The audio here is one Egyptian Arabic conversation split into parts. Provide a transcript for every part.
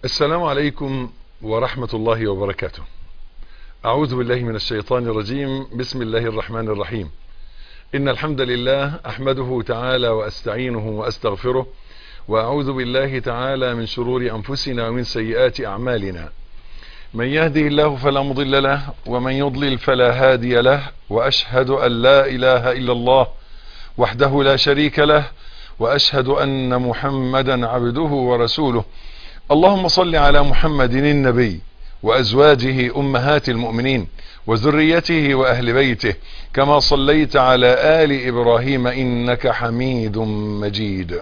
السلام عليكم ورحمة الله وبركاته أعوذ بالله من الشيطان الرجيم بسم الله الرحمن الرحيم إن الحمد لله أحمده تعالى وأستعينه وأستغفره وأعوذ بالله تعالى من شرور أنفسنا ومن سيئات أعمالنا من يهده الله فلا مضل له ومن يضلل فلا هادي له وأشهد أن لا إله إلا الله وحده لا شريك له وأشهد أن محمدا عبده ورسوله اللهم صل على محمد النبي وأزواجه أمهات المؤمنين وذريته وأهل بيته كما صليت على آل إبراهيم إنك حميد مجيد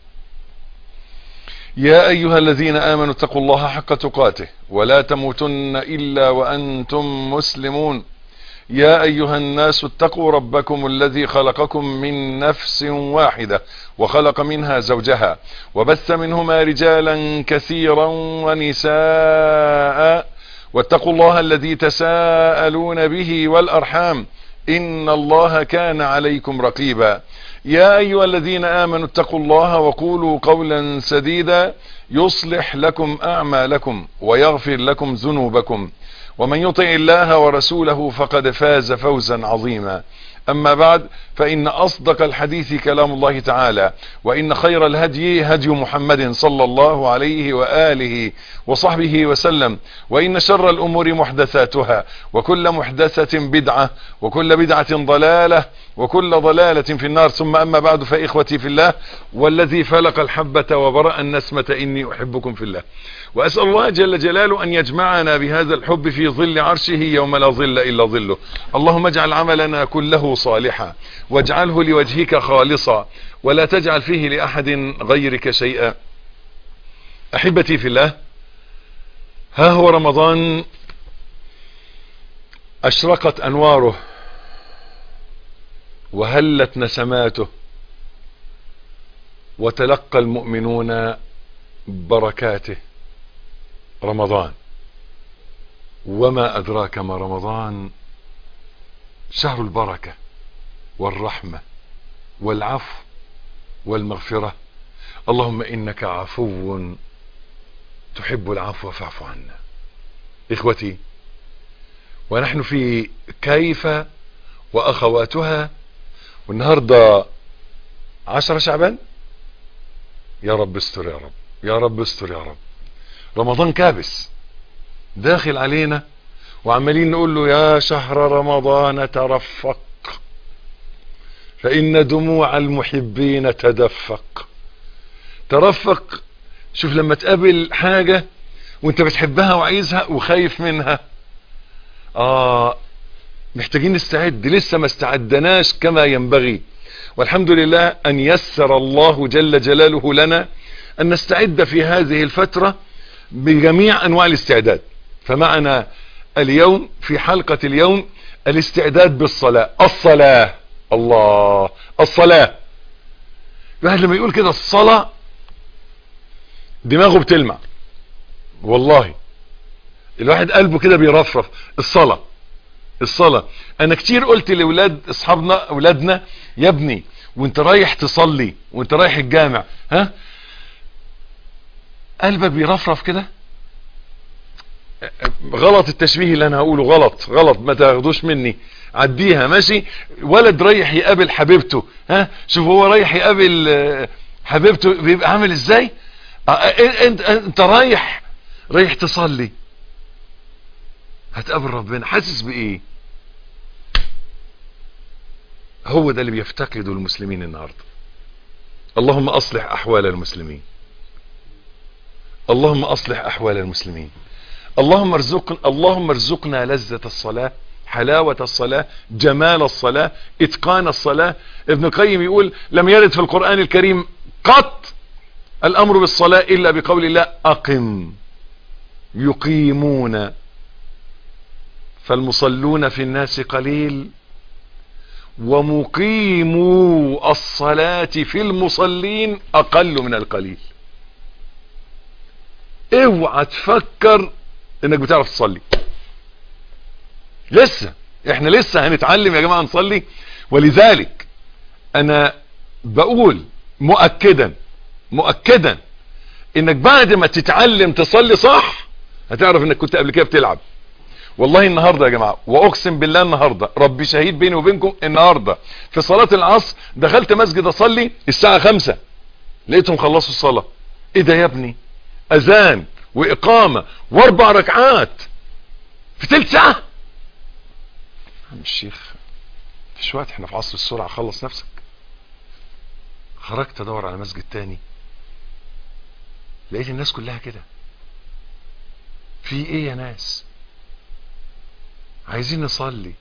يا أيها الذين آمنوا اتقوا الله حق تقاته ولا تموتن إلا وأنتم مسلمون يا أيها الناس اتقوا ربكم الذي خلقكم من نفس واحدة وخلق منها زوجها وبث منهما رجالا كثيرا ونساء واتقوا الله الذي تساءلون به والأرحام إن الله كان عليكم رقيبا يا أيها الذين آمنوا اتقوا الله وقولوا قولا سديدا يصلح لكم أعمالكم ويغفر لكم ذنوبكم ومن يطع الله ورسوله فقد فاز فوزا عظيما أما بعد فإن أصدق الحديث كلام الله تعالى وإن خير الهدي هدي محمد صلى الله عليه وآله وصحبه وسلم وإن شر الأمور محدثاتها وكل محدثة بدعة وكل بدعة ضلالة وكل ضلالة في النار ثم أما بعد فإخوتي في الله والذي فلق الحبة وبرأ النسمة إني أحبكم في الله وأسأل الله جل جلاله أن يجمعنا بهذا الحب في ظل عرشه يوم لا ظل إلا ظله اللهم اجعل عملنا كله صالحا واجعله لوجهك خالصا ولا تجعل فيه لأحد غيرك شيئا أحبتي في الله ها هو رمضان أشرقت أنواره وهلت نسماته وتلقى المؤمنون بركاته رمضان وما أدراك ما رمضان شهر البركة والرحمة والعفو والمغفرة اللهم إنك عفو تحب العفو فاعف عنا إخوتي ونحن في كيف وأخواتها والنهاردة عشر شعبان يا رب استر يا رب يا رب استر يا رب رمضان كابس داخل علينا وعمالين نقول له يا شهر رمضان ترفق فإن دموع المحبين تدفق ترفق شوف لما تقابل حاجة وانت بتحبها وعايزها وخايف منها آه محتاجين نستعد لسه ما استعدناش كما ينبغي والحمد لله أن يسر الله جل جلاله لنا أن نستعد في هذه الفترة بجميع أنواع الاستعداد فمعنا اليوم في حلقة اليوم الاستعداد بالصلاة الصلاة الله الصلاة الواحد لما يقول كده الصلاة دماغه بتلمع والله الواحد قلبه كده بيرفرف الصلاة الصلاة انا كتير قلت لاولاد اصحابنا اولادنا يا ابني وانت رايح تصلي وانت رايح الجامع ها قلبك بيرفرف كده غلط التشبيه اللي انا هقوله غلط غلط ما تاخدوش مني عديها ماشي ولد رايح يقابل حبيبته ها شوف هو رايح يقابل حبيبته بيبقى عامل ازاي انت انت رايح رايح تصلي هتقابل ربنا حاسس بايه هو ده اللي بيفتقده المسلمين النهارده اللهم اصلح احوال المسلمين اللهم اصلح احوال المسلمين اللهم ارزقنا اللهم ارزقنا لذة الصلاة حلاوة الصلاة جمال الصلاة اتقان الصلاة ابن القيم يقول لم يرد في القرآن الكريم قط الامر بالصلاة الا بقول الله اقم يقيمون فالمصلون في الناس قليل ومقيمو الصلاة في المصلين اقل من القليل اوعى تفكر انك بتعرف تصلي لسه احنا لسه هنتعلم يا جماعة نصلي ولذلك انا بقول مؤكدا مؤكدا انك بعد ما تتعلم تصلي صح هتعرف انك كنت قبل كده بتلعب والله النهاردة يا جماعة واقسم بالله النهاردة ربي شهيد بيني وبينكم النهاردة في صلاة العصر دخلت مسجد اصلي الساعة خمسة لقيتهم خلصوا الصلاة ايه ده يا ابني اذان واقامة واربع ركعات في تلت ساعة عم الشيخ مفيش وقت احنا في عصر السرعة خلص نفسك خرجت ادور على مسجد تاني لقيت الناس كلها كده في ايه يا ناس عايزين نصلي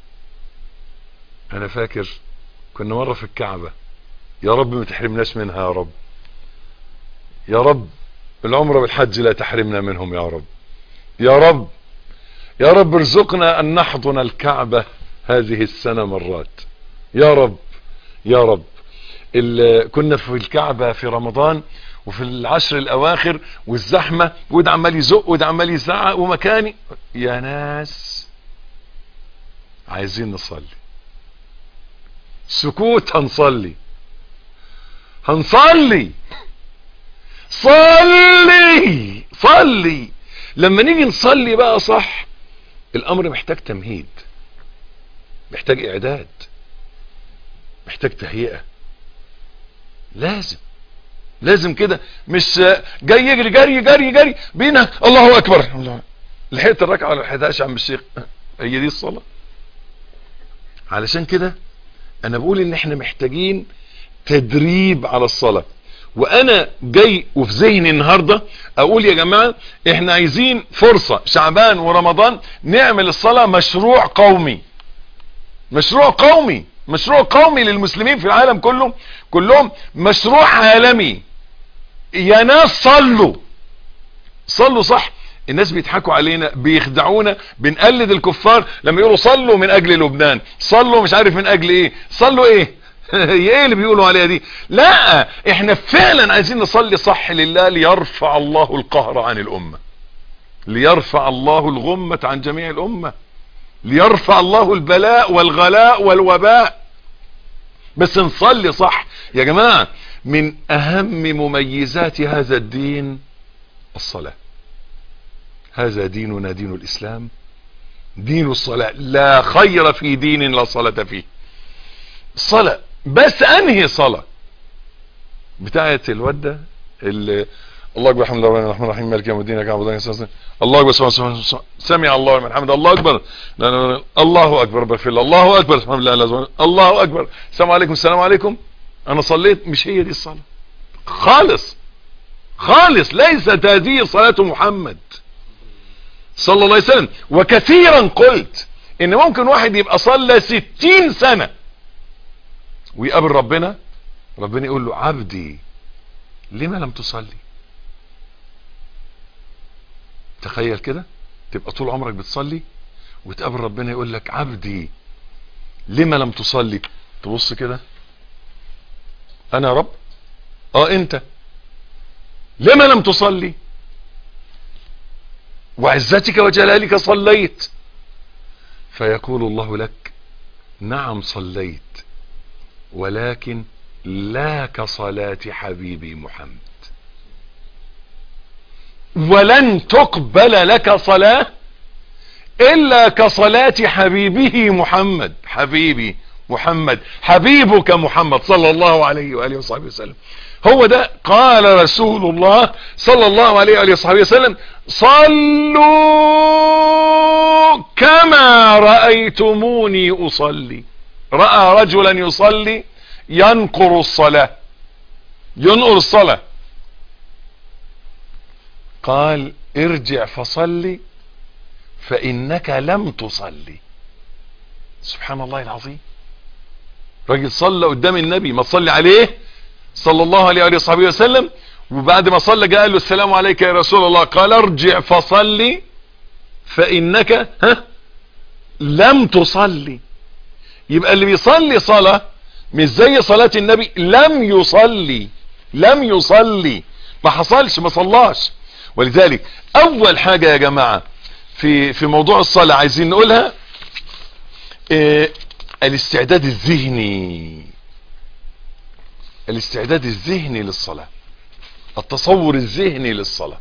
انا فاكر كنا مرة في الكعبة يا رب ما تحرمناش منها يا رب يا رب العمرة والحج لا تحرمنا منهم يا رب يا رب يا رب ارزقنا ان نحضن الكعبة هذه السنة مرات يا رب يا رب كنا في الكعبة في رمضان وفي العشر الاواخر والزحمة وده عمال يزق وده عمال يزعق ومكاني يا ناس عايزين نصلي سكوت هنصلي هنصلي صلي صلي لما نيجي نصلي بقى صح الامر محتاج تمهيد محتاج اعداد محتاج تهيئة لازم لازم كده مش جاي يجري جري جري جري بينا الله اكبر الله لحقت الركعه ولا لحقتهاش يا عم الشيخ هي دي الصلاه علشان كده انا بقول ان احنا محتاجين تدريب على الصلاه وانا جاي وفي ذهني النهارده اقول يا جماعه احنا عايزين فرصه شعبان ورمضان نعمل الصلاه مشروع قومي مشروع قومي مشروع قومي للمسلمين في العالم كله كلهم مشروع عالمي يا ناس صلوا صلوا صح الناس بيضحكوا علينا بيخدعونا بنقلد الكفار لما يقولوا صلوا من اجل لبنان صلوا مش عارف من اجل ايه صلوا ايه ايه اللي بيقولوا عليها دي لا احنا فعلا عايزين نصلي صح لله ليرفع الله القهر عن الامة ليرفع الله الغمة عن جميع الامة ليرفع الله البلاء والغلاء والوباء بس نصلي صح يا جماعة من اهم مميزات هذا الدين الصلاة هذا ديننا دين الاسلام دين الصلاة لا خير في دين لا صلاة فيه صلاة بس انهي صلاة بتاعة الودة اللي الله اكبر الحمد لله الرحمن الرحيم مالك يوم الدين كعبد الله اكبر سمع الله لمن حمد الله اكبر لا لا لا الله اكبر بغفر الله الله اكبر الحمد لله الله اكبر السلام عليكم السلام عليكم انا صليت مش هي دي الصلاة خالص خالص ليست هذه صلاة محمد صلى الله عليه وسلم وكثيرا قلت ان ممكن واحد يبقى صلى ستين سنة ويقابل ربنا ربنا يقول له عبدي لما لم تصلي تخيل كده تبقى طول عمرك بتصلي وتقابل ربنا يقول لك عبدي لما لم تصلي تبص كده انا يا رب اه انت لما لم تصلي وعزتك وجلالك صليت فيقول الله لك نعم صليت ولكن لا كصلاة حبيبي محمد ولن تقبل لك صلاة الا كصلاة حبيبه محمد حبيبي محمد حبيبك محمد صلى الله عليه وآله وصحبه وسلم هو ده قال رسول الله صلى الله عليه وآله وصحبه وسلم صلوا كما رأيتموني أصلي رأى رجلا يصلي ينقر الصلاة ينقر الصلاة قال ارجع فصلي فإنك لم تصلي سبحان الله العظيم راجل صلى قدام النبي ما تصلي عليه صلى الله عليه وآله وصحبه وسلم وبعد ما صلى جاء له السلام عليك يا رسول الله قال ارجع فصلي فإنك ها لم تصلي يبقى اللي بيصلي صلاة مش زي صلاة النبي لم يصلي لم يصلي ما حصلش ما صلاش ولذلك اول حاجة يا جماعة في في موضوع الصلاة عايزين نقولها اه الاستعداد الذهني الاستعداد الذهني للصلاة التصور الذهني للصلاة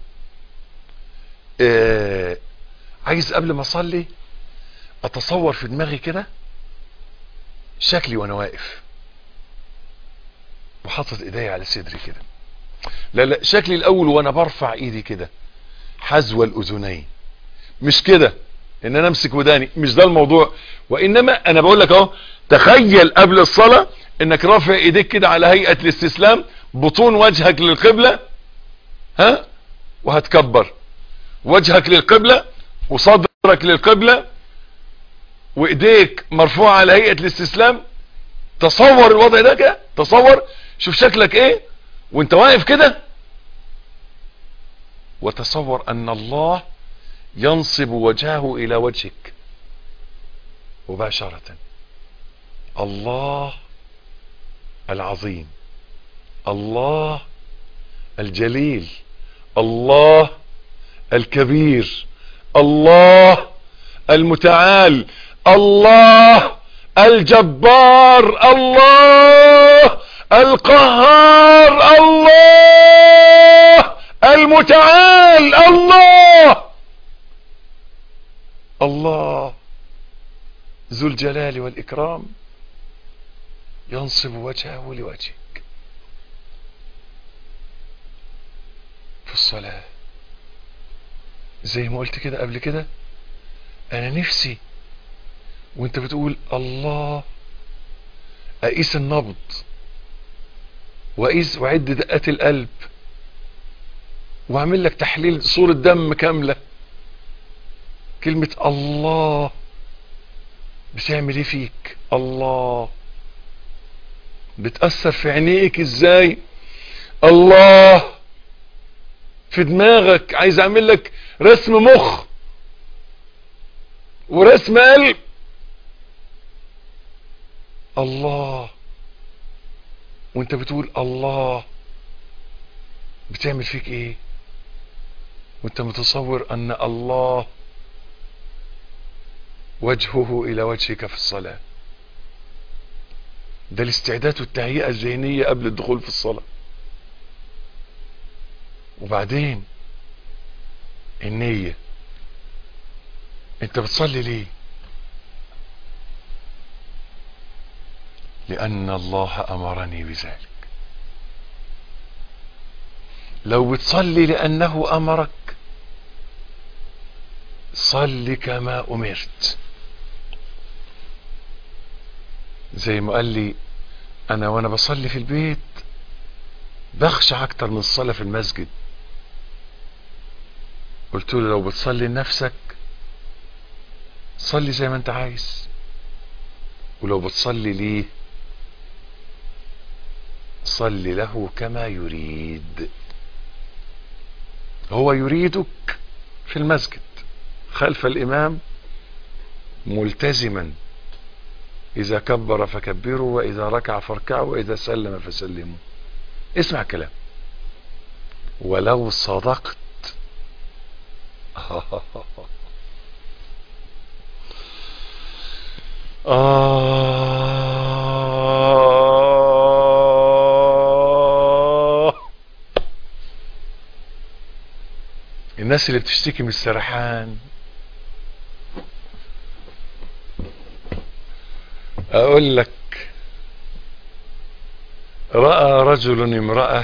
آه عايز قبل ما اصلي اتصور في دماغي كده شكلي وانا واقف وحاطط ايديا على صدري كده لا لا شكلي الاول وانا برفع ايدي كده حذو الاذنين مش كده ان انا امسك وداني مش ده الموضوع وانما انا بقول لك اهو تخيل قبل الصلاة انك رافع ايديك كده على هيئة الاستسلام بطون وجهك للقبلة ها وهتكبر وجهك للقبلة وصدرك للقبلة وايديك مرفوعة على هيئة الاستسلام تصور الوضع ده كده تصور شوف شكلك ايه وانت واقف كده وتصور ان الله ينصب وجهه الى وجهك مباشرة الله العظيم الله الجليل الله الكبير الله المتعال الله الجبار الله القهار الله المتعال الله الله ذو الجلال والإكرام ينصب وجهه لوجهك في الصلاة زي ما قلت كده قبل كده انا نفسي وانت بتقول الله اقيس النبض واقيس وعد دقات القلب واعمل لك تحليل صورة دم كاملة كلمة الله بتعمل ايه فيك الله بتأثر في عينيك ازاي الله في دماغك عايز اعمل لك رسم مخ ورسم قلب الله وانت بتقول الله بتعمل فيك ايه وانت متصور ان الله وجهه الى وجهك في الصلاة ده الاستعداد والتهيئة الذهنية قبل الدخول في الصلاة وبعدين النية انت بتصلي ليه لان الله امرني بذلك لو بتصلي لانه امرك صل كما امرت زي ما قال لي انا وانا بصلي في البيت بخشع اكتر من الصلاة في المسجد قلت له لو بتصلي لنفسك صلي زي ما انت عايز ولو بتصلي ليه صلي له كما يريد هو يريدك في المسجد خلف الامام ملتزما اذا كبر فكبروا واذا ركع فاركعوا واذا سلم فسلموا اسمع كلام ولو صدقت آه الناس اللي بتشتكي من السرحان اقول لك رأى رجل امرأة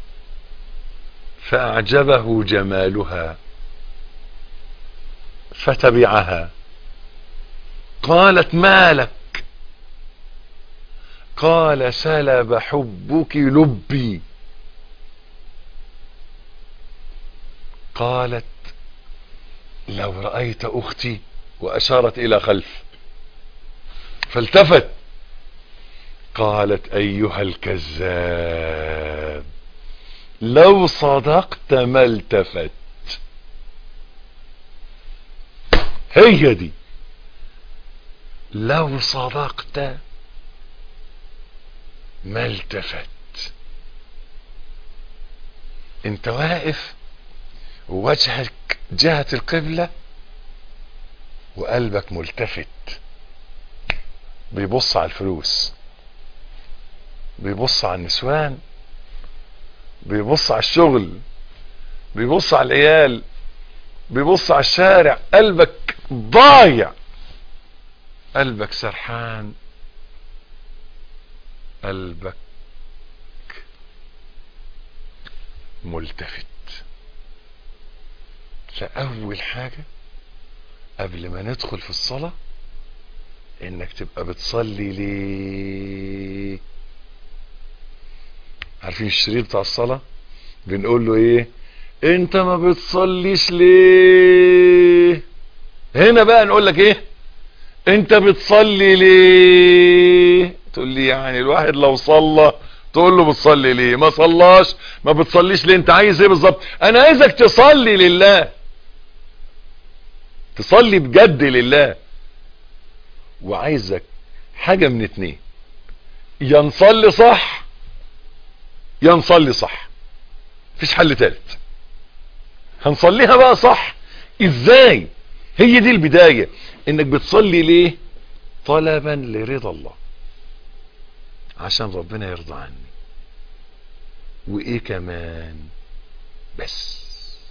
فأعجبه جمالها فتبعها قالت ما لك قال سلب حبك لبي قالت لو رأيت أختي وأشارت إلى خلف فالتفت قالت أيها الكذاب لو صدقت ما التفت هي دي لو صدقت ما التفت انت واقف ووجهك جهة القبلة وقلبك ملتفت بيبص على الفلوس بيبص على النسوان بيبص على الشغل بيبص على العيال بيبص على الشارع قلبك ضايع قلبك سرحان قلبك ملتفت فأول حاجة قبل ما ندخل في الصلاة انك تبقى بتصلي ليه عارفين الشريط بتاع الصلاة بنقول له ايه انت ما بتصليش ليه هنا بقى نقول لك ايه انت بتصلي ليه تقول لي يعني الواحد لو صلى تقول له بتصلي ليه ما صلاش ما بتصليش ليه انت عايز ايه بالظبط انا عايزك تصلي لله تصلي بجد لله وعايزك حاجة من اتنين يا نصلي صح يا نصلي صح مفيش حل تالت هنصليها بقى صح ازاي هي دي البداية انك بتصلي ليه طلبا لرضا الله عشان ربنا يرضى عني وايه كمان بس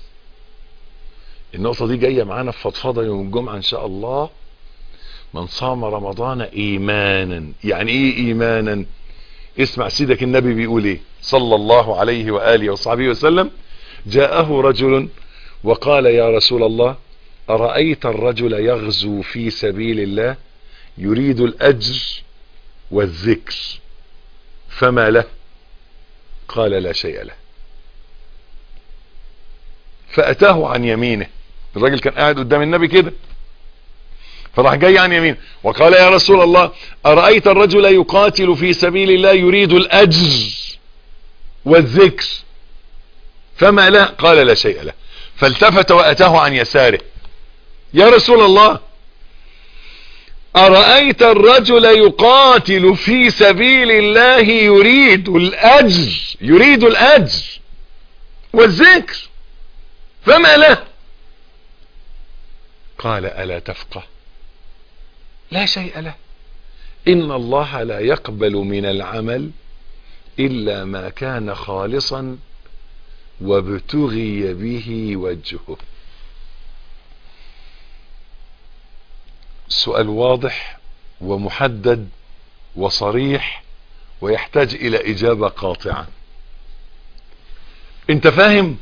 النقطة دي جاية معانا في فضفضة يوم الجمعة ان شاء الله من صام رمضان ايمانا يعني ايه ايمانا اسمع سيدك النبي بيقول ايه صلى الله عليه وآله وصحبه وسلم جاءه رجل وقال يا رسول الله أرأيت الرجل يغزو في سبيل الله يريد الأجر والذكر فما له قال لا شيء له فأتاه عن يمينه الراجل كان قاعد قدام النبي كده فراح جاي عن يمين وقال يا رسول الله أرأيت الرجل يقاتل في سبيل الله يريد الأجر والذكر فما له قال لا شيء له فالتفت وأتاه عن يساره يا رسول الله أرأيت الرجل يقاتل في سبيل الله يريد الأجر يريد الأجر والذكر فما له قال ألا تفقه لا شيء له إن الله لا يقبل من العمل إلا ما كان خالصا وابتغي به وجهه سؤال واضح ومحدد وصريح ويحتاج إلى إجابة قاطعة انت فاهم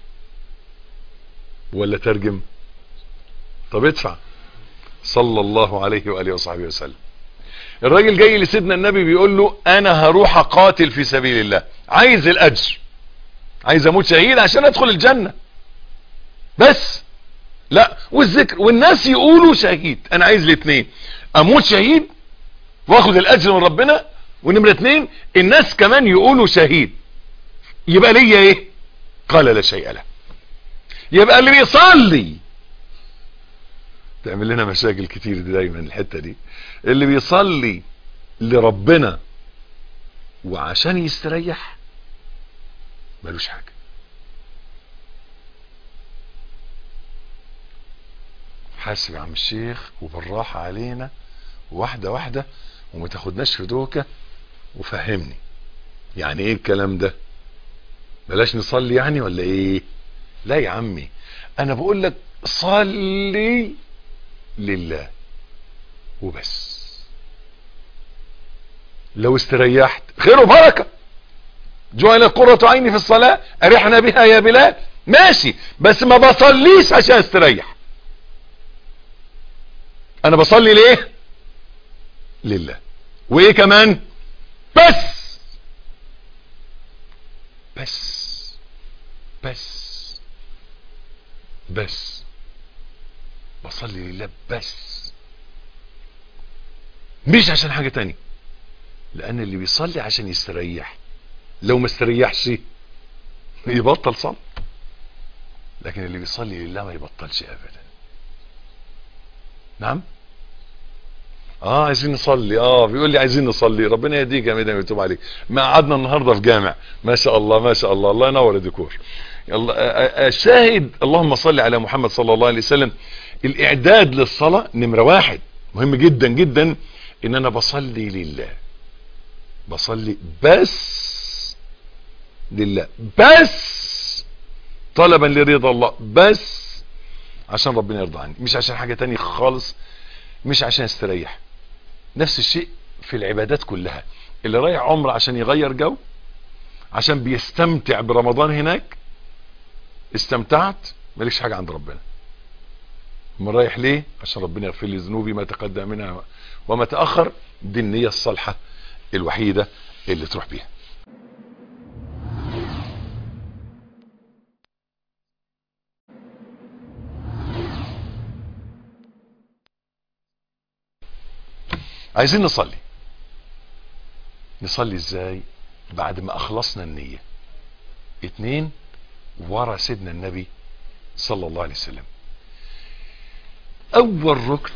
ولا ترجم طب ادفع صلى الله عليه وآله وصحبه وسلم الراجل جاي لسيدنا النبي بيقول له انا هروح اقاتل في سبيل الله عايز الاجر عايز اموت شهيد عشان ادخل الجنة بس لا والذكر والناس يقولوا شهيد انا عايز الاثنين اموت شهيد واخد الاجر من ربنا ونمرة اتنين الناس كمان يقولوا شهيد يبقى ليا ايه قال لا شيء له يبقى اللي بيصلي تعمل لنا مشاكل كتير دي دايما الحتة دي اللي بيصلي لربنا وعشان يستريح ملوش حاجة حاسب يا عم الشيخ وبالراحة علينا واحدة واحدة وما تاخدناش في دوكة وفهمني يعني ايه الكلام ده بلاش نصلي يعني ولا ايه لا يا عمي انا بقول لك صلي لله وبس لو استريحت خير وبركة جعل قرة عيني في الصلاة ارحنا بها يا بلال ماشي بس ما بصليش عشان استريح انا بصلي ليه لله وايه كمان بس بس بس بس بصلي لله بس مش عشان حاجة تانية لان اللي بيصلي عشان يستريح لو ما استريحش يبطل صلاة لكن اللي بيصلي لله ما يبطلش ابدا نعم اه عايزين نصلي اه بيقول لي عايزين نصلي ربنا يهديك يا ميدان ويتوب عليك ما قعدنا النهارده في جامع ما شاء الله ما شاء الله الله ينور الديكور يلا الشاهد اللهم صل على محمد صلى الله عليه وسلم الاعداد للصلاة نمرة واحد مهم جدا جدا ان انا بصلي لله بصلي بس لله بس طلبا لرضا الله بس عشان ربنا يرضى عني مش عشان حاجة تانية خالص مش عشان استريح نفس الشيء في العبادات كلها اللي رايح عمره عشان يغير جو عشان بيستمتع برمضان هناك استمتعت مالكش حاجة عند ربنا من رايح ليه عشان ربنا يغفر لي ذنوبي ما تقدم منها وما تأخر دي النية الصالحة الوحيدة اللي تروح بيها عايزين نصلي نصلي ازاي بعد ما اخلصنا النية اتنين ورا سيدنا النبي صلى الله عليه وسلم اول ركن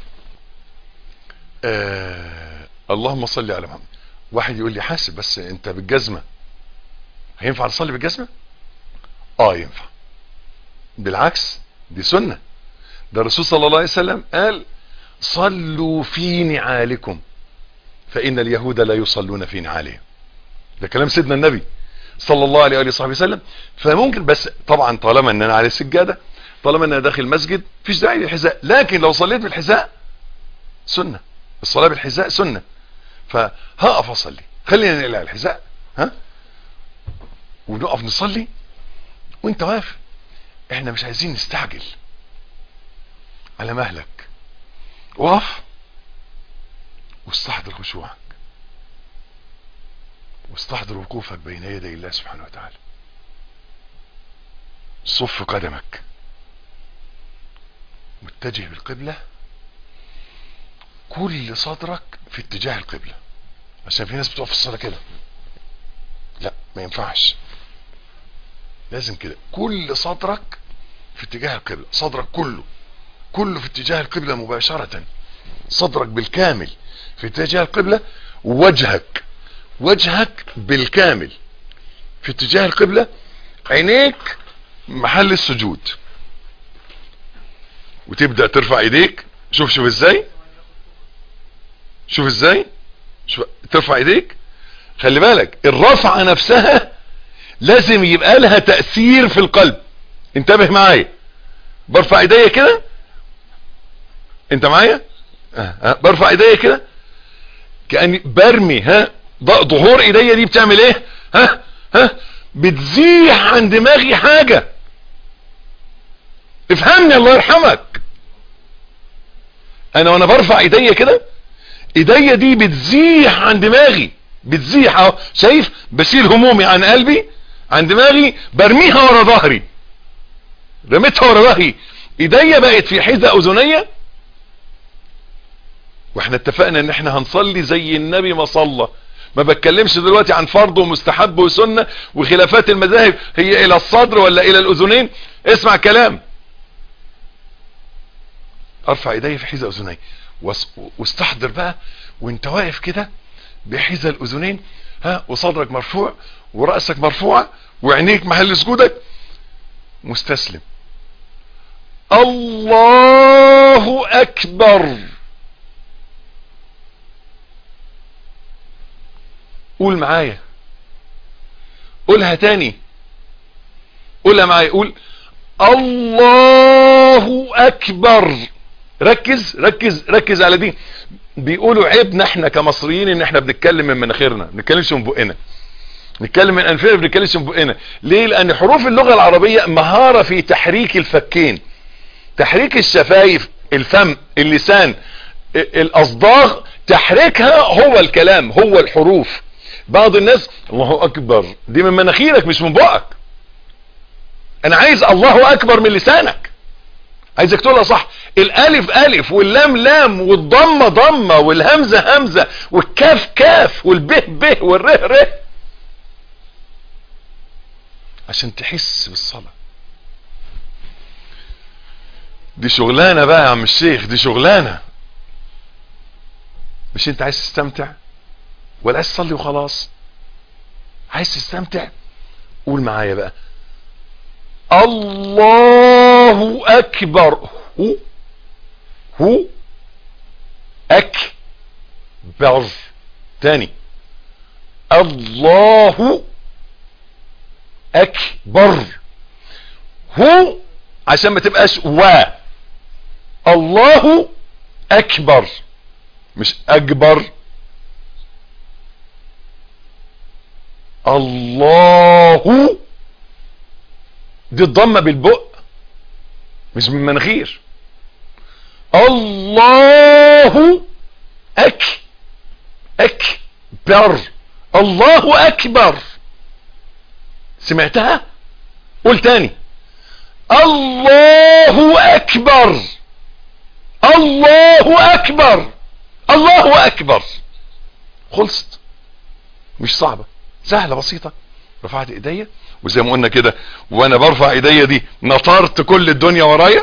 آه اللهم صل على محمد واحد يقول لي حاسب بس انت بالجزمة هينفع نصلي بالجزمة اه ينفع بالعكس دي سنة ده الرسول صلى الله عليه وسلم قال صلوا في نعالكم فإن اليهود لا يصلون في نعالهم ده كلام سيدنا النبي صلى الله عليه وآله وصحبه وسلم فممكن بس طبعا طالما ان انا على السجادة طالما ان انا داخل المسجد فيش داعي للحذاء لكن لو صليت بالحذاء سنة الصلاة بالحذاء سنة فهقف اصلي خلينا نقلع الحذاء ها ونقف نصلي وانت واقف احنا مش عايزين نستعجل على مهلك وقف واستحضر خشوعك واستحضر وقوفك بين يدي الله سبحانه وتعالى صف قدمك متجه بالقبلة كل صدرك في اتجاه القبلة عشان في ناس بتقف في الصلاة كده لا ما ينفعش لازم كده كل صدرك في اتجاه القبلة صدرك كله كله في اتجاه القبلة مباشرة صدرك بالكامل في اتجاه القبلة ووجهك وجهك بالكامل في اتجاه القبلة عينيك محل السجود وتبدأ ترفع ايديك شوف شوف ازاي شوف ازاي شوف ترفع ايديك خلي بالك الرفعة نفسها لازم يبقى لها تأثير في القلب انتبه معايا برفع ايديا كده انت معايا أه. برفع ايديا كده كأني برمي ها ظهور ايديا دي بتعمل ايه ها ها بتزيح عن دماغي حاجة افهمني الله يرحمك انا وانا برفع ايديا كده ايديا دي بتزيح عن دماغي بتزيح اهو شايف بشيل همومي عن قلبي عن دماغي برميها ورا ظهري رميتها ورا ظهري ايديا بقت في حذاء اذنيه واحنا اتفقنا ان احنا هنصلي زي النبي ما صلى ما بتكلمش دلوقتي عن فرض ومستحب وسنة وخلافات المذاهب هي الى الصدر ولا الى الاذنين اسمع كلام ارفع ايدي في حذاء اذني واستحضر بقى وانت واقف كده بحذاء الاذنين ها وصدرك مرفوع ورأسك مرفوعة وعينيك محل سجودك مستسلم الله اكبر قول معايا قولها تاني قولها معايا قول الله اكبر ركز ركز ركز على دي بيقولوا عيبنا احنا كمصريين ان احنا بنتكلم من مناخيرنا ما بنتكلمش من بقنا نتكلم من انفنا ما بنتكلمش من بقنا ليه لان حروف اللغة العربية مهارة في تحريك الفكين تحريك الشفايف الفم اللسان الاصداغ تحريكها هو الكلام هو الحروف بعض الناس الله اكبر دي من مناخيرك مش من بقك انا عايز الله اكبر من لسانك عايزك تقولها صح الالف الف واللام لام والضمه ضمه والهمزه همزه والكاف كاف والبه به والره ره عشان تحس بالصلاه دي شغلانه بقى يا عم الشيخ دي شغلانه مش انت عايز تستمتع ولا عايز تصلي وخلاص عايز تستمتع قول معايا بقى الله اكبر هو هو اكبر تاني الله اكبر هو عشان ما تبقاش و الله اكبر مش اكبر الله دي الضمة بالبق مش من مناخير الله اك اكبر الله اكبر سمعتها قول تاني الله اكبر الله اكبر الله اكبر خلصت مش صعبة سهلة بسيطة رفعت ايديا وزي ما قلنا كده وانا برفع ايديا دي نطرت كل الدنيا ورايا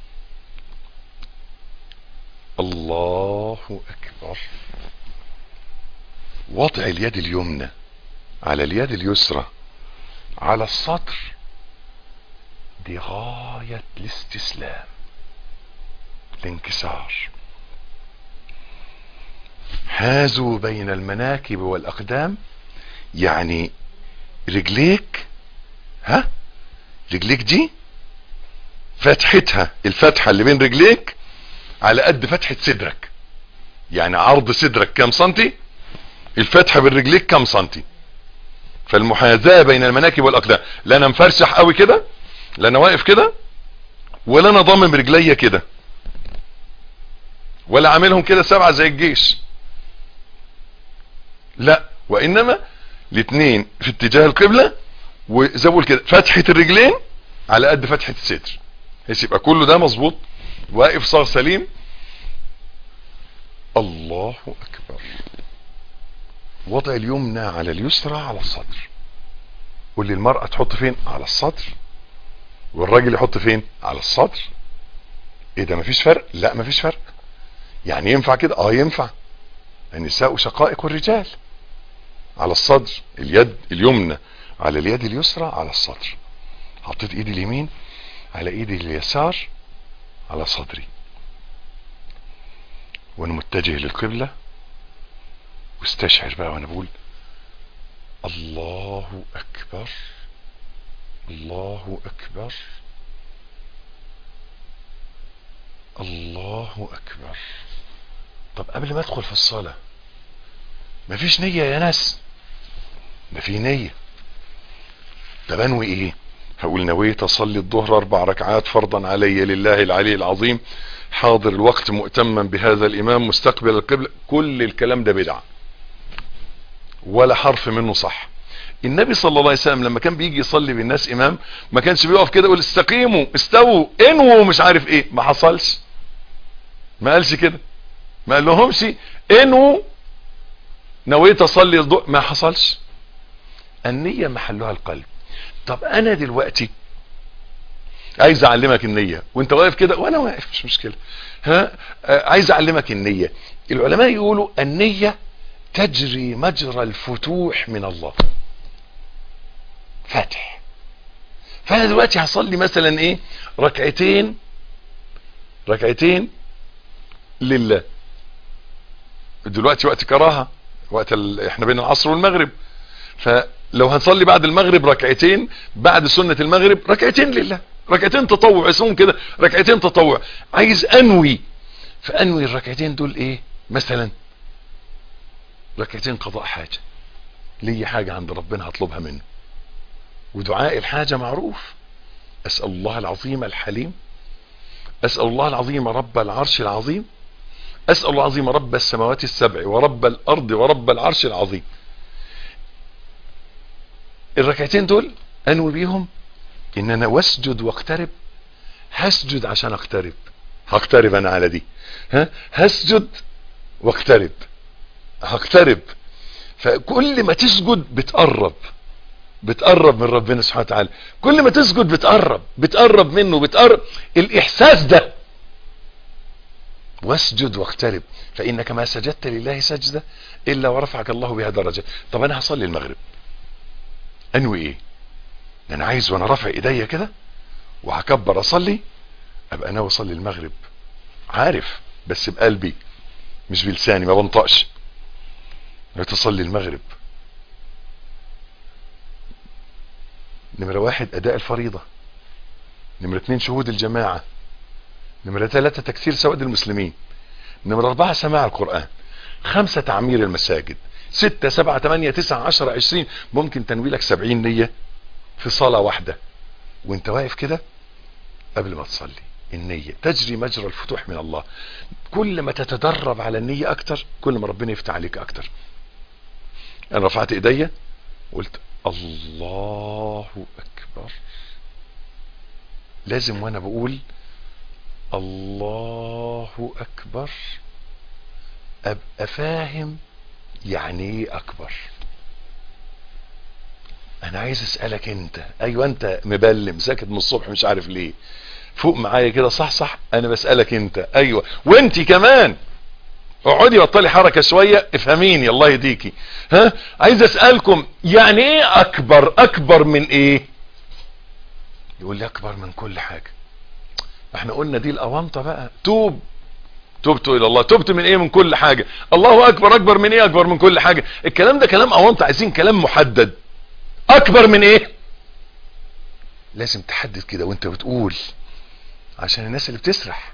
الله اكبر وضع اليد اليمنى على اليد اليسرى على السطر دي غاية الاستسلام الانكسار حازوا بين المناكب والاقدام يعني رجليك ها رجليك دي فتحتها الفتحة اللي بين رجليك على قد فتحة صدرك يعني عرض صدرك كام سنتي الفتحة بين رجليك كام سنتي فالمحاذاة بين المناكب والاقدام لا انا مفرشح قوي كده لا انا واقف كده ولا انا ضامم رجليا كده ولا عاملهم كده سبعة زي الجيش لا وانما الاثنين في اتجاه القبلة وزي بقول كده فتحة الرجلين على قد فتحة الصدر بحيث يبقى كله ده مظبوط واقف صار سليم الله اكبر وضع اليمنى على اليسرى على الصدر واللي المرأة تحط فين على الصدر والراجل يحط فين على الصدر ايه ده مفيش فرق لا مفيش فرق يعني ينفع كده اه ينفع النساء شقائق الرجال على الصدر اليد اليمنى على اليد اليسرى على الصدر حطيت ايدي اليمين على ايدي اليسار على صدري وانا متجه للقبلة واستشعر بقى وانا بقول الله اكبر الله اكبر الله اكبر طب قبل ما ادخل في الصلاة مفيش نية يا ناس ما في نية طب انوي ايه هقول نويت اصلي الظهر اربع ركعات فرضا علي لله العلي العظيم حاضر الوقت مؤتما بهذا الامام مستقبل القبلة كل الكلام ده بدعة ولا حرف منه صح النبي صلى الله عليه وسلم لما كان بيجي يصلي بالناس امام ما كانش بيقف كده يقول استقيموا استووا انووا مش عارف ايه ما حصلش ما قالش كده ما قال لهمش انووا نويت اصلي الضوء ما حصلش النية محلها القلب طب انا دلوقتي عايز اعلمك النية وانت واقف كده وانا واقف مش مشكلة ها آه عايز اعلمك النية العلماء يقولوا النية تجري مجرى الفتوح من الله فتح فانا دلوقتي هصلي مثلا ايه ركعتين ركعتين لله دلوقتي وقت كراهة وقت ال... احنا بين العصر والمغرب فلو هنصلي بعد المغرب ركعتين بعد سنة المغرب ركعتين لله ركعتين تطوع اسمهم كده ركعتين تطوع عايز انوي فانوي الركعتين دول ايه مثلا ركعتين قضاء حاجة لي حاجة عند ربنا هطلبها منه ودعاء الحاجة معروف اسأل الله العظيم الحليم اسأل الله العظيم رب العرش العظيم اسأل الله العظيم رب السماوات السبع ورب الارض ورب العرش العظيم الركعتين دول انوي بيهم ان انا واسجد واقترب هسجد عشان اقترب هقترب انا على دي ها هسجد واقترب هقترب فكل ما تسجد بتقرب بتقرب من ربنا سبحانه وتعالى كل ما تسجد بتقرب بتقرب منه بتقرب الاحساس ده واسجد واقترب فانك ما سجدت لله سجدة الا ورفعك الله بها درجة طب انا هصلي المغرب انوي ايه انا عايز وانا رافع ايديا كده وهكبر اصلي ابقى ناوي اصلي المغرب عارف بس بقلبي مش بلساني ما بنطقش تصلي المغرب نمرة واحد اداء الفريضة نمرة اتنين شهود الجماعة نمرة ثلاثة تكثير سواد المسلمين نمرة اربعة سماع القرآن خمسة تعمير المساجد ستة سبعة تمانية تسعة عشرة عشرين ممكن تنويلك سبعين نية في صلاة واحدة وانت واقف كده قبل ما تصلي النية تجري مجرى الفتوح من الله كل ما تتدرب على النية اكتر كل ما ربنا يفتح عليك اكتر انا رفعت ايديا قلت الله اكبر لازم وانا بقول الله اكبر ابقى فاهم يعني ايه اكبر انا عايز اسألك انت ايوه انت مبلم ساكت من الصبح مش عارف ليه فوق معايا كده صح صح انا بسألك انت ايوه وانت كمان اقعدي بطلي حركة شوية افهميني الله يهديكي ها عايز اسألكم يعني ايه اكبر اكبر من ايه يقول لي اكبر من كل حاجة احنا قلنا دي الاونطة بقى توب تبت الى الله تبت من ايه من كل حاجة الله اكبر اكبر من ايه اكبر من كل حاجة الكلام ده كلام اونطة عايزين كلام محدد اكبر من ايه لازم تحدد كده وانت بتقول عشان الناس اللي بتسرح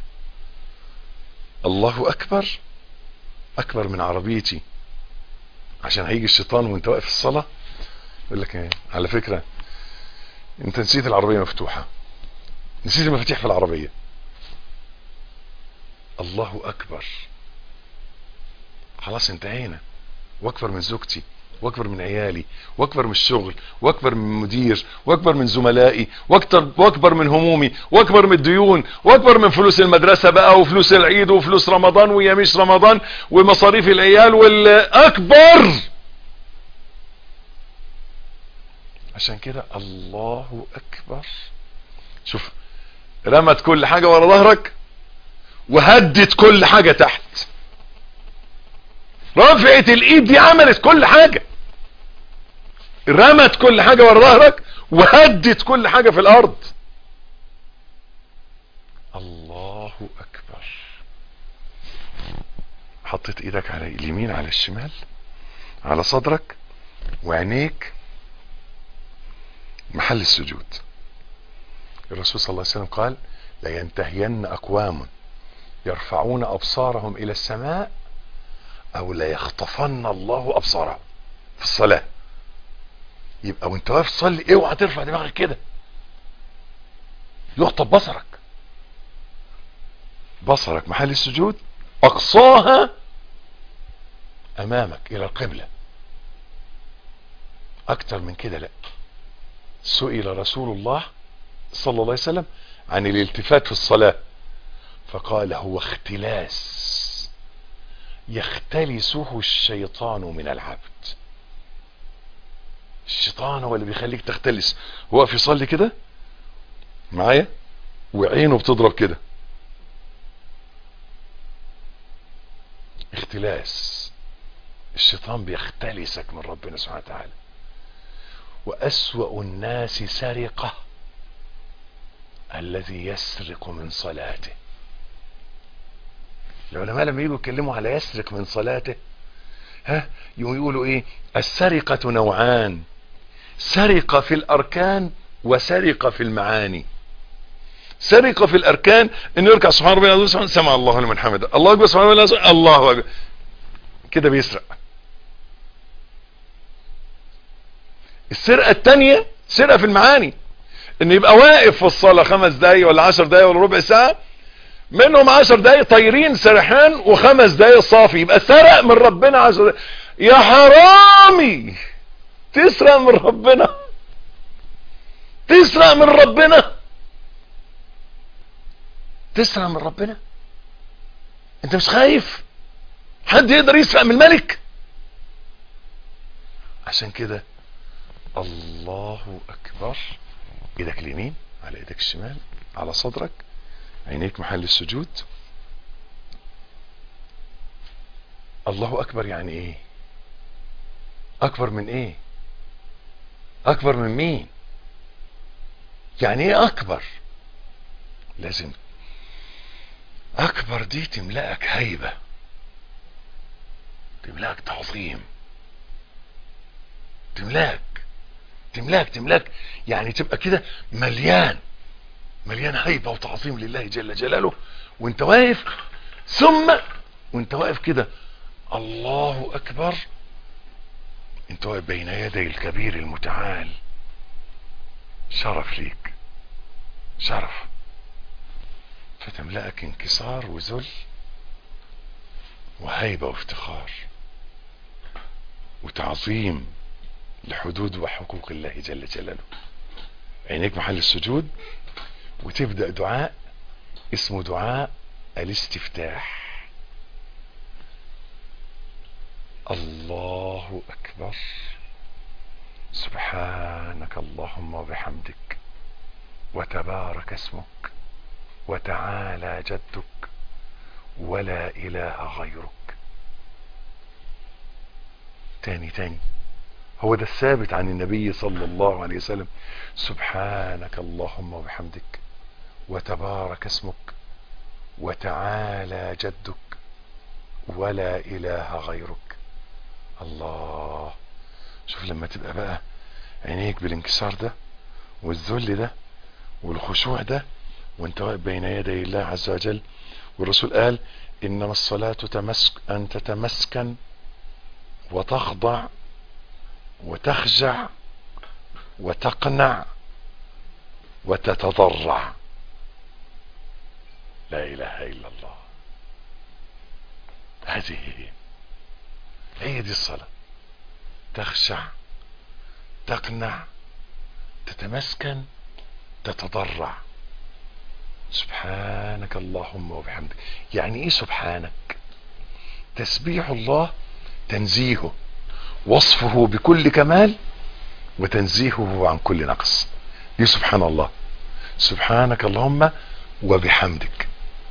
الله اكبر اكبر من عربيتي عشان هيجي الشيطان وانت واقف في الصلاة يقول لك ايه على فكرة انت نسيت العربية مفتوحة نسيت المفاتيح في العربية الله اكبر خلاص انتهينا واكبر من زوجتي واكبر من عيالي واكبر من الشغل واكبر من مدير واكبر من زملائي واكبر واكبر من همومي واكبر من الديون واكبر من فلوس المدرسة بقى وفلوس العيد وفلوس رمضان ويميش رمضان ومصاريف العيال والاكبر عشان كده الله اكبر شوف رمت كل حاجة ورا ظهرك وهدت كل حاجة تحت رفعت الايد دي عملت كل حاجة رمت كل حاجة ورا ظهرك وهدت كل حاجة في الارض الله اكبر حطيت ايدك على اليمين على الشمال على صدرك وعينيك محل السجود الرسول صلى الله عليه وسلم قال لينتهين اقوام يرفعون ابصارهم الى السماء او ليخطفن الله ابصارهم في الصلاة يبقى وانت واقف تصلي اوعى ترفع دماغك كده يخطف بصرك بصرك محل السجود اقصاها امامك الى القبلة اكتر من كده لا سئل رسول الله صلى الله عليه وسلم عن الالتفات في الصلاة فقال هو اختلاس يختلسه الشيطان من العبد الشيطان هو اللي بيخليك تختلس هو في يصلي كده معايا وعينه بتضرب كده اختلاس الشيطان بيختلسك من ربنا سبحانه وتعالى وأسوأ الناس سرقة الذي يسرق من صلاته العلماء لما يجوا يتكلموا على يسرق من صلاته ها يقولوا ايه السرقة نوعان سرقة في الاركان وسرقة في المعاني سرقة في الاركان انه يركع سبحان ربنا العظيم سمع الله لمن حمده الله اكبر سبحان ربنا العظيم الله اكبر كده بيسرق السرقة التانية سرقة في المعاني ان يبقى واقف في الصلاة خمس دقايق ولا عشر دقايق ولا ربع ساعة منهم عشر دقايق طايرين سرحان وخمس دقايق صافي يبقى سرق من ربنا عشر دقايق. يا حرامي تسرق من ربنا تسرق من ربنا تسرق من ربنا انت مش خايف حد يقدر يسرق من الملك عشان كده الله اكبر ايدك اليمين على ايدك الشمال على صدرك عينيك محل السجود الله اكبر يعني ايه اكبر من ايه اكبر من مين يعني ايه اكبر لازم اكبر دي تملأك هيبة تملأك تعظيم تملأك تملاك تملاك يعني تبقى كده مليان مليان هيبة وتعظيم لله جل جلاله وانت واقف ثم وانت واقف كده الله اكبر انت واقف بين يدي الكبير المتعال شرف ليك شرف فتملأك انكسار وذل وهيبة وافتخار وتعظيم لحدود وحقوق الله جل جلاله عينيك محل السجود وتبدأ دعاء اسمه دعاء الاستفتاح الله اكبر سبحانك اللهم وبحمدك وتبارك اسمك وتعالى جدك ولا اله غيرك تاني تاني هو ده الثابت عن النبي صلى الله عليه وسلم سبحانك اللهم وبحمدك وتبارك اسمك وتعالى جدك ولا اله غيرك الله شوف لما تبقى بقى عينيك بالانكسار ده والذل ده والخشوع ده وانت واقف بين يدي الله عز وجل والرسول قال انما الصلاة تمسك ان تتمسكن وتخضع وتخجع وتقنع وتتضرع لا اله الا الله هذه هي هي دي الصلاة تخشع تقنع تتمسكن تتضرع سبحانك اللهم وبحمدك يعني ايه سبحانك تسبيح الله تنزيهه وصفه بكل كمال وتنزيهه عن كل نقص دي سبحان الله سبحانك اللهم وبحمدك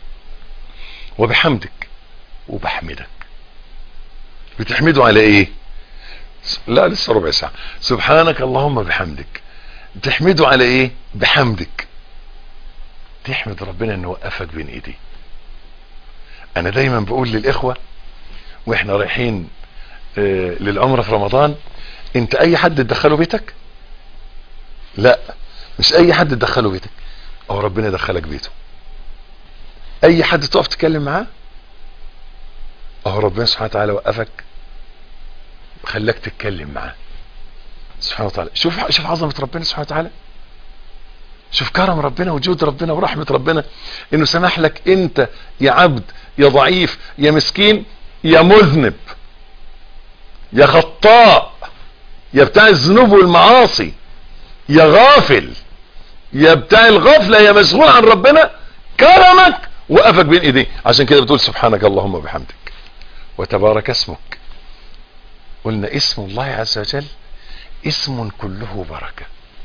وبحمدك وبحمدك بتحمده على ايه لا لسه ربع ساعة سبحانك اللهم بحمدك تحمده على ايه بحمدك تحمد ربنا انه وقفك بين ايديه انا دايما بقول للاخوة واحنا رايحين آه للعمرة في رمضان انت اي حد تدخله بيتك لا مش اي حد تدخله بيتك او ربنا يدخلك بيته اي حد تقف تتكلم معاه اهو ربنا سبحانه وتعالى وقفك خلاك تتكلم معاه سبحانه وتعالى شوف شوف عظمه ربنا سبحانه وتعالى شوف كرم ربنا وجود ربنا ورحمه ربنا انه سمح لك انت يا عبد يا ضعيف يا مسكين يا مذنب يا خطاء يا بتاع الذنوب والمعاصي يا غافل يا بتاع الغفله يا مشغول عن ربنا كرمك وقفك بين ايديه عشان كده بتقول سبحانك اللهم وبحمدك وتبارك اسمك قلنا اسم الله عز وجل اسم كله بركة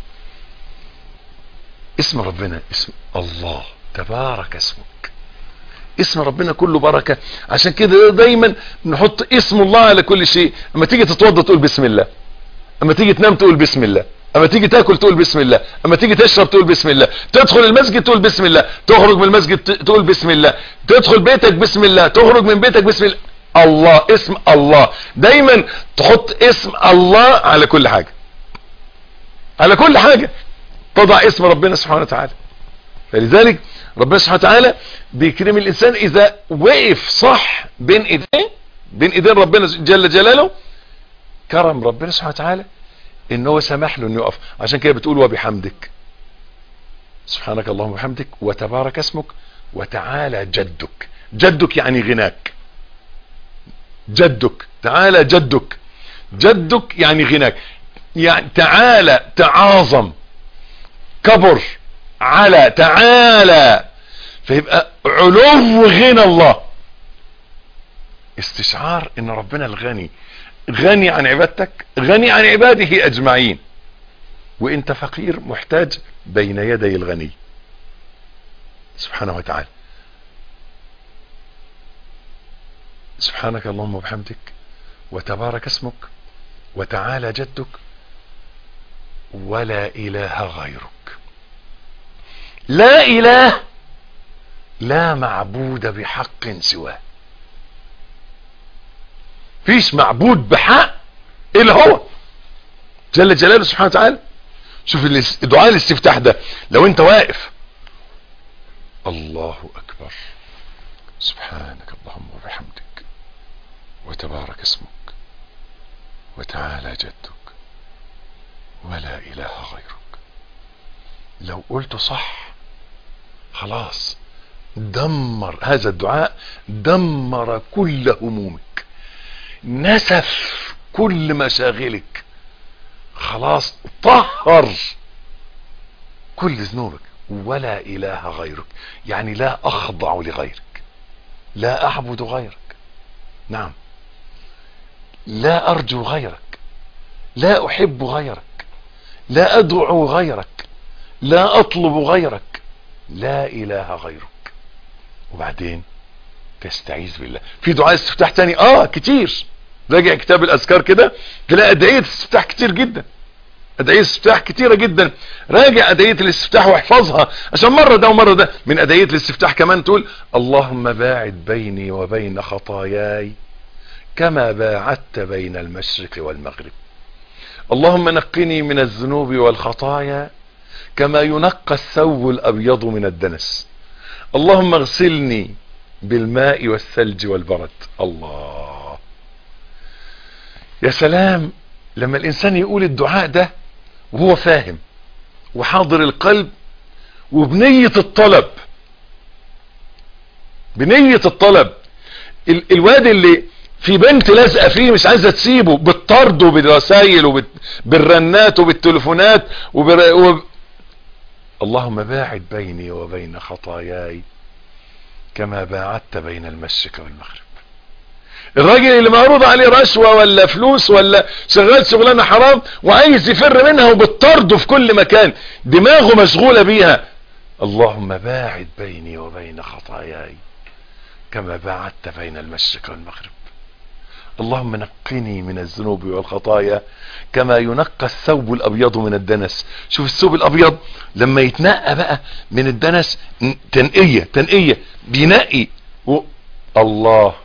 اسم ربنا اسم الله تبارك اسمك اسم ربنا كله بركة عشان كده دايما نحط اسم الله على كل شيء اما تيجي تتوضى تقول بسم الله اما تيجي تنام تقول بسم الله اما تيجي تاكل تقول بسم الله اما تيجي تشرب تقول بسم الله تدخل المسجد تقول بسم الله تخرج من المسجد تقول بسم الله تدخل بيتك بسم الله تخرج من بيتك بسم الله الله اسم الله دايما تحط اسم الله على كل حاجة على كل حاجة تضع اسم ربنا سبحانه وتعالى فلذلك ربنا سبحانه وتعالى بيكرم الانسان اذا وقف صح بين ايديه بين ايدين ربنا جل جلاله كرم ربنا سبحانه وتعالى ان هو سمح له انه يقف عشان كده بتقول وبحمدك سبحانك اللهم وبحمدك وتبارك اسمك وتعالى جدك جدك يعني غناك جدك تعالى جدك جدك يعني غناك يعني تعالى تعاظم كبر على تعالى فيبقى علو غنى الله استشعار ان ربنا الغني غني عن عبادتك غني عن عباده اجمعين وانت فقير محتاج بين يدي الغني سبحانه وتعالى سبحانك اللهم وبحمدك وتبارك اسمك وتعالى جدك ولا اله غيرك لا اله لا معبود بحق سواه فيش معبود بحق الا هو جل جلاله سبحانه وتعالى شوف الاس- دعاء الاستفتاح ده لو انت واقف الله اكبر سبحانك اللهم وبحمدك وتبارك اسمك وتعالى جدك ولا اله غيرك لو قلت صح خلاص دمر هذا الدعاء دمر كل همومك نسف كل مشاغلك خلاص طهر كل ذنوبك ولا اله غيرك يعني لا اخضع لغيرك لا اعبد غيرك نعم لا ارجو غيرك لا احب غيرك لا ادعو غيرك لا اطلب غيرك لا اله غيرك وبعدين تستعيذ بالله في دعاء استفتاح تاني اه كتير راجع كتاب الاذكار كده تلاقي ادعيه استفتاح كتير جدا ادعيه استفتاح كتيرة جدا راجع ادعيه الاستفتاح واحفظها عشان مرة ده ومرة ده من ادعيه الاستفتاح كمان تقول اللهم باعد بيني وبين خطاياي كما باعدت بين المشرق والمغرب اللهم نقني من الذنوب والخطايا كما ينقى الثوب الابيض من الدنس اللهم اغسلني بالماء والثلج والبرد الله يا سلام لما الانسان يقول الدعاء ده وهو فاهم وحاضر القلب وبنية الطلب بنية الطلب ال الواد اللي في بنت لازقه فيه مش عايزه تسيبه بالطرد وبالرسايل وبالرنات وبالتليفونات وبر... وب... اللهم باعد بيني وبين خطاياي كما باعدت بين المشرق والمغرب الراجل اللي معروض عليه رشوة ولا فلوس ولا شغال شغلانة حرام وعايز يفر منها وبالطرد في كل مكان دماغه مشغولة بيها اللهم باعد بيني وبين خطاياي كما باعدت بين المشرق والمغرب اللهم نقني من الذنوب والخطايا كما ينقى الثوب الابيض من الدنس شوف الثوب الابيض لما يتنقى بقى من الدنس تنقية تنقية بينقي و... الله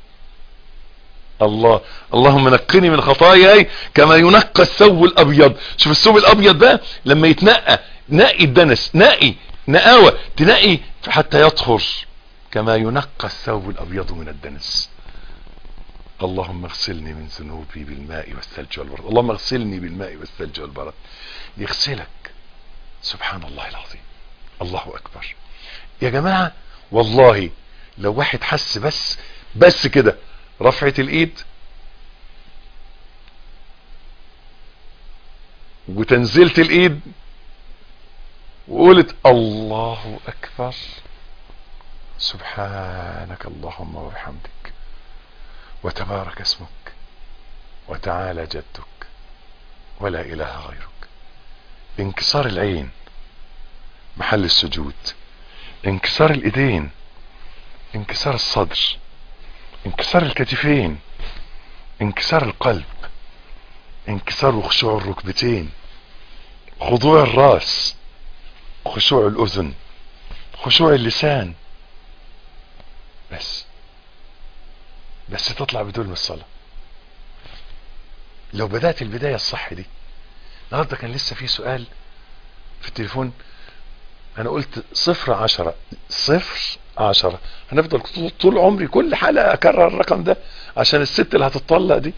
الله اللهم نقني من خطاياي كما ينقى الثوب الابيض شوف الثوب الابيض ده لما يتنقى نقي الدنس نقي نقاوة تنقي حتى يطهر كما ينقى الثوب الابيض من الدنس اللهم اغسلني من ذنوبي بالماء والثلج والبرد اللهم اغسلني بالماء والثلج والبرد يغسلك سبحان الله العظيم الله اكبر يا جماعة والله لو واحد حس بس بس كده رفعة الايد وتنزلت الايد وقلت الله اكبر سبحانك اللهم وبحمدك وتبارك اسمك وتعالى جدك ولا اله غيرك انكسار العين محل السجود انكسار الايدين انكسار الصدر انكسار الكتفين انكسار القلب انكسار وخشوع الركبتين خضوع الراس خشوع الاذن خشوع اللسان بس بس تطلع بدون من الصلاة لو بدأت البداية الصح دي النهاردة كان لسه في سؤال في التليفون انا قلت صفر عشرة صفر عشرة هنفضل طول عمري كل حلقة اكرر الرقم ده عشان الست اللي هتطلق دي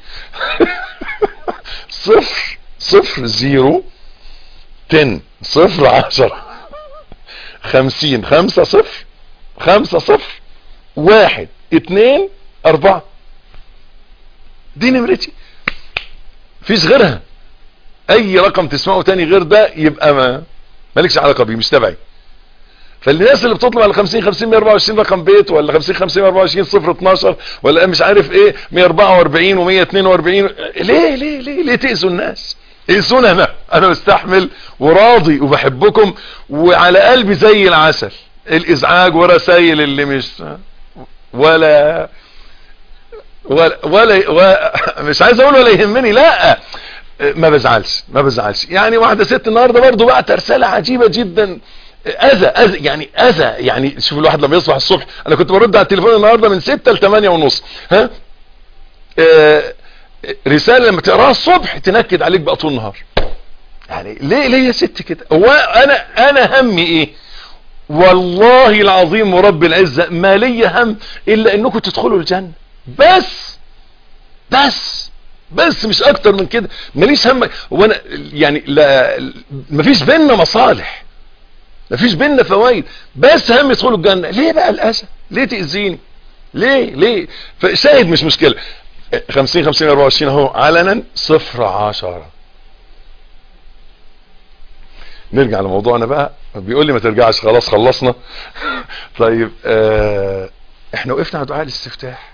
صفر صفر زيرو تن صفر عشرة خمسين خمسة صفر خمسة صفر واحد اتنين اربعة دي نمرتي فيش غيرها اي رقم تسمعه تاني غير ده يبقى ما مالكش علاقة بيه مش تبعي فالناس اللي بتطلب على 50 50 124 رقم بيت ولا 50 50 124 0 12 ولا مش عارف ايه 144 و142 ليه ليه ليه ليه تأذوا الناس اذونا انا انا مستحمل وراضي وبحبكم وعلى قلبي زي العسل الازعاج ورسايل اللي مش ولا ولا, ولا, ولا مش عايز اقول ولا يهمني لا ما بزعلش ما بزعلش يعني واحدة ست النهاردة برضو بعت رسالة عجيبة جدا اذى اذى يعني اذى يعني شوف الواحد لما يصبح الصبح انا كنت برد على التليفون النهاردة من 6 ل 8 ونص ها آه رسالة لما تقراها الصبح تنكد عليك بقى طول النهار يعني ليه ليه يا ست كده هو انا انا همي ايه والله العظيم ورب العزة ما لي هم الا انكم تدخلوا الجنة بس بس بس مش اكتر من كده ماليش هم وانا يعني لا مفيش بيننا مصالح مفيش بيننا فوائد بس هم يدخلوا الجنة ليه بقى الاذى ليه تأذيني ليه ليه فشاهد مش مشكلة 50 50 24 اهو علنا صفر عشرة نرجع لموضوعنا بقى بيقول لي ما ترجعش خلاص خلصنا طيب آه احنا وقفنا على دعاء الاستفتاح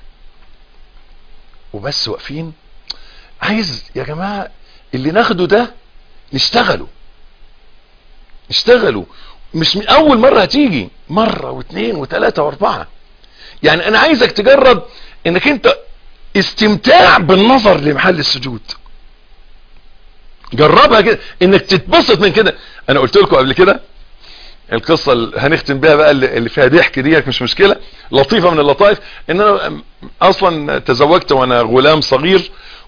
وبس واقفين عايز يا جماعة اللي ناخده ده نشتغله نشتغله مش من اول مرة هتيجي مرة واثنين وثلاثة واربعة يعني انا عايزك تجرب انك انت استمتاع بالنظر لمحل السجود جربها كده انك تتبسط من كده انا قلت لكم قبل كده القصة اللي هنختم بيها بقى اللي فيها ضحك ديت مش مشكلة لطيفة من اللطائف ان انا اصلا تزوجت وانا غلام صغير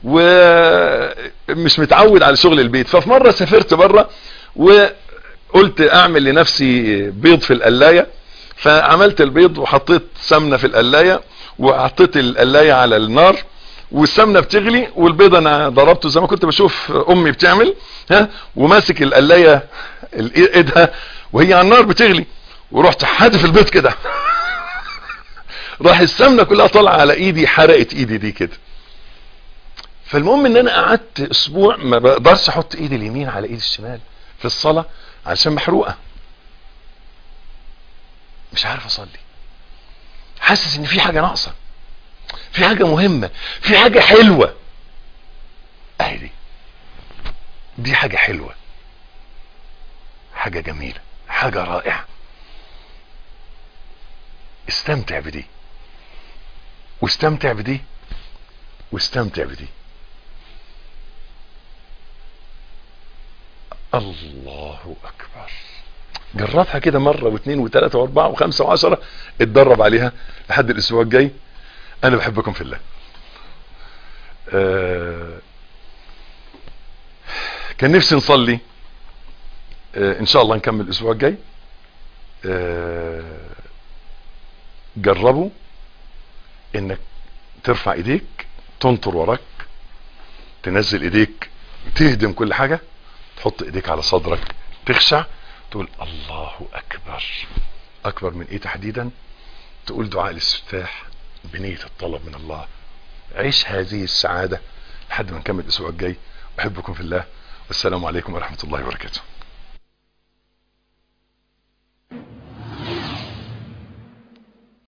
ومش متعود على شغل البيت ففي مرة سافرت بره وقلت اعمل لنفسي بيض في القلاية فعملت البيض وحطيت سمنة في القلاية وحطيت القلاية على النار والسمنه بتغلي والبيض انا ضربته زي ما كنت بشوف امي بتعمل ها وماسك القلايه ايدها وهي على النار بتغلي ورحت حادف البيض كده راح السمنه كلها طالعه على ايدي حرقت ايدي دي كده فالمهم ان انا قعدت اسبوع ما بقدرش احط ايدي اليمين على ايدي الشمال في الصلاه علشان محروقه مش عارف اصلي حاسس ان في حاجه ناقصه في حاجة مهمة في حاجة حلوة اهي دي دي حاجة حلوة حاجة جميلة حاجة رائعة استمتع بدي واستمتع بدي واستمتع بدي الله اكبر جربها كده مرة واثنين وثلاثة واربعة وخمسة وعشرة اتدرب عليها لحد الاسبوع الجاي انا بحبكم في الله آه كان نفسي نصلي آه ان شاء الله نكمل الاسبوع الجاي آه جربوا انك ترفع ايديك تنطر وراك تنزل ايديك تهدم كل حاجة تحط ايديك على صدرك تخشع تقول الله اكبر اكبر من ايه تحديدا تقول دعاء الاستفتاح بنية الطلب من الله عيش هذه السعادة لحد ما نكمل الاسبوع الجاي احبكم في الله والسلام عليكم ورحمة الله وبركاته